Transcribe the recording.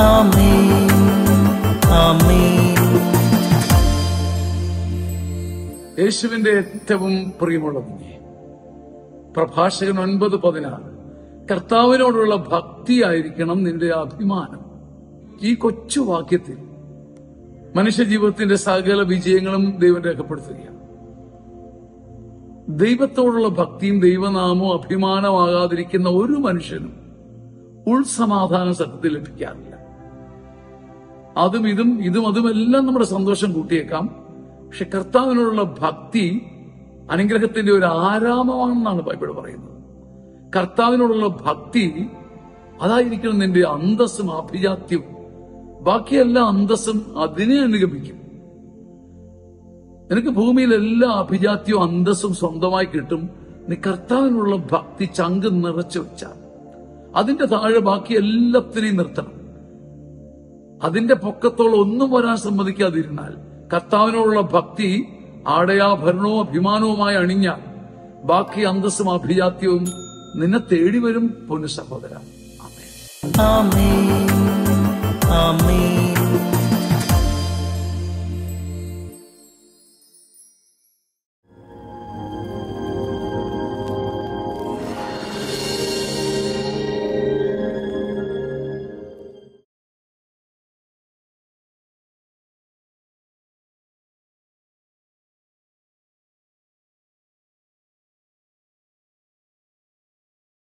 ആമേൻ ആമേൻ യേശുവിന്റെ ഏറ്റവും പ്രിയമുള്ള കുഞ്ഞെ പ്രഭാഷകൻ ഒൻപത് പതിനാറ് കർത്താവിനോടുള്ള ഭക്തിയായിരിക്കണം നിന്റെ അഭിമാനം ഈ കൊച്ചു വാക്യത്തിൽ മനുഷ്യജീവിതത്തിന്റെ സകല വിജയങ്ങളും ദൈവം രേഖപ്പെടുത്തുകയാണ് ദൈവത്തോടുള്ള ഭക്തിയും ദൈവനാമവും അഭിമാനമാകാതിരിക്കുന്ന ഒരു മനുഷ്യനും ഉൾസമാധാനം സത്യത്തിൽ ലഭിക്കാറില്ല അതും ഇതും ഇതും അതുമെല്ലാം നമ്മുടെ സന്തോഷം കൂട്ടിയേക്കാം പക്ഷെ കർത്താവിനോടുള്ള ഭക്തി അനുഗ്രഹത്തിന്റെ ഒരു ആരാമമാണെന്നാണ് ബൈബിൾ പറയുന്നത് കർത്താവിനോടുള്ള ഭക്തി അതായിരിക്കണം നിന്റെ അന്തസ്സും അഭിജാത്യവും ബാക്കിയെല്ലാ അന്തസ്സും അതിനെ അനുഗമിക്കും നിനക്ക് ഭൂമിയിൽ എല്ലാ അഭിജാത്യവും അന്തസ്സും സ്വന്തമായി കിട്ടും നീ കർത്താവിനുള്ള ഭക്തി ചങ്ക് നിറച്ചു വെച്ചാൽ അതിന്റെ താഴെ ബാക്കി എല്ലാത്തിനെയും നിർത്തണം അതിന്റെ പൊക്കത്തോളം ഒന്നും വരാൻ സമ്മതിക്കാതിരുന്നാൽ കർത്താവിനോടുള്ള ഭക്തി ആടയാഭരണവും അഭിമാനവുമായി അണിഞ്ഞാൽ ബാക്കി അന്തസ്സും അഭിജാത്യവും നിന്നെ തേടി വരും പൊന്നു സഹോദര ആമേൻ ആമേൻ ആമേൻ